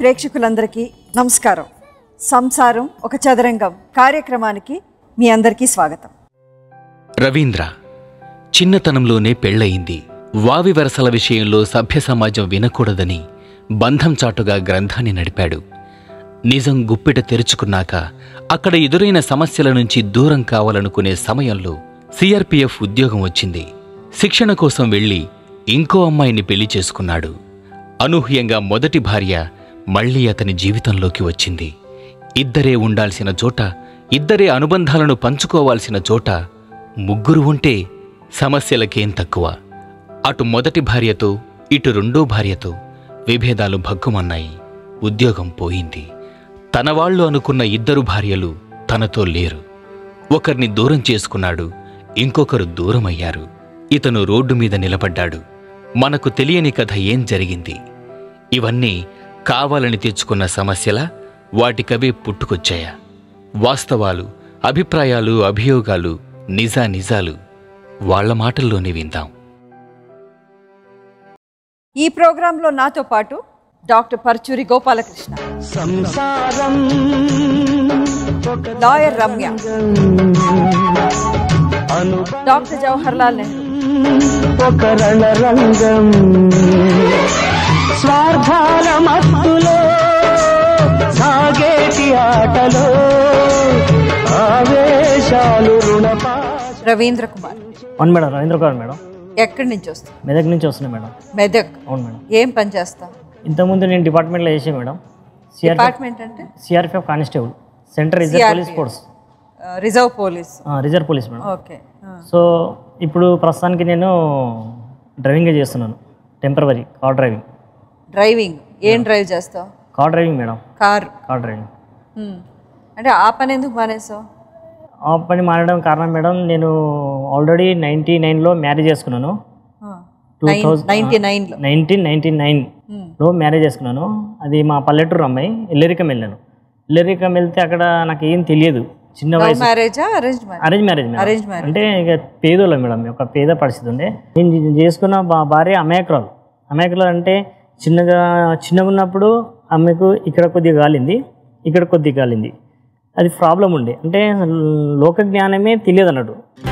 ప్రేక్షకులందరికీ నమస్కారం సంసారం ఒక చదరంగం కార్యక్రమానికి మీ అందరికీ స్వాగతం రవీంద్ర చిన్నతనంలోనే పెళ్ళయింది వావి వరసల విషయంలో సభ్య సమాజం వినకూడదని బంధం చాటుగా గ్రంథాన్ని నడిపాడు నిజం గుప్పిట తెరుచుకున్నాక అక్కడ ఎదురైన సమస్యల నుంచి దూరం కావాలనుకునే సమయంలో సిఆర్పిఎఫ్ ఉద్యోగం వచ్చింది శిక్షణ కోసం వెళ్ళి ఇంకో అమ్మాయిని పెళ్లి చేసుకున్నాడు అనూహ్యంగా మొదటి భార్య మళ్ళీ అతని జీవితంలోకి వచ్చింది ఇద్దరే ఉండాల్సిన చోట ఇద్దరే అనుబంధాలను పంచుకోవాల్సిన చోట ముగ్గురు ఉంటే సమస్యలకేం తక్కువ అటు మొదటి భార్యతో ఇటు రెండో భార్యతో విభేదాలు భగ్గుమన్నాయి ఉద్యోగం పోయింది తన వాళ్ళు అనుకున్న ఇద్దరు భార్యలు తనతో లేరు ఒకరిని దూరం చేసుకున్నాడు ఇంకొకరు దూరమయ్యారు ఇతను రోడ్డు మీద నిలబడ్డాడు మనకు తెలియని కథ ఏం జరిగింది ఇవన్నీ కావాలని తెచ్చుకున్న సమస్యల వాటికవే పుట్టుకొచ్చాయా వాస్తవాలు అభిప్రాయాలు అభియోగాలు నిజా నిజాలు వాళ్ళ మాటల్లోనే విందాం ఈ ప్రోగ్రాంలో నాతో పాటు డాక్టర్ పరచూరి గోపాలకృష్ణ సంసారం ఒక లాయర్ రమ్య అను డాక్టర్ జవహర్లాల్ నెహ్రూ ఒక రణరంగం స్వార్థాల మత్తులో సాగేటి ఆటలో ఆవేశాలు రుణపా రవీంద్ర కుమార్ అవును మేడం రవీంద్ర కుమార్ మేడం ఎక్కడి నుంచి వస్తావు మెదక్ నుంచి వస్తున్నాయి మేడం మెదక్ అవును మేడం ఏం పని చేస్తావు ఇంతకుముందు నేను డిపార్ట్మెంట్లో చేసాను మేడం సిఆర్పిఎఫ్ డిపార్ట్మెంట్ అంటే CRPF constable central reserve police force reserve police reserve police madam okay so ఇప్పుడు ప్రస్తుతానికి నేను డ్రైవింగ్ చేస్తున్నాను టెంపరవరీ కార్ డ్రైవింగ్ డ్రైవింగ్ ఏం డ్రైవ్ చేస్తావు car driving madam car car driving అంటే ఆ పని ఎందుకు మానేసావు ఆ పని మారడం కారణం మేడం నేను ఆల్రెడీ నైంటీ నైన్లో మ్యారేజ్ చేసుకున్నాను టూ థౌజండ్ నైన్టీ నైన్లో నైన్టీన్ నైన్టీ నైన్లో మ్యారేజ్ చేసుకున్నాను అది మా పల్లెటూరు అమ్మాయి ఎల్లరికం వెళ్ళాను ఎల్లరికం వెళ్తే అక్కడ నాకు ఏం తెలియదు చిన్న లవ్ వయసు మ్యారేజా arrange marriage arrange marriage madam. Arrange marriage. అంటే ఇక పేదోళ్ళం మేడం ఒక పేద పరిస్థితి ఉండే నేను చేసుకున్న బా- భార్య అమాయకురాలు అమాయకురాలు అంటే చిన్నగా చిన్నగా ఉన్నప్పుడు ఆమెకు ఇక్కడ కొద్దిగా గాలింది ఇక్కడ కొద్దిగా గాలింది అది ప్రాబ్లం ఉండే అంటే లోక జ్ఞానమే తెలియదు అన్నట్టు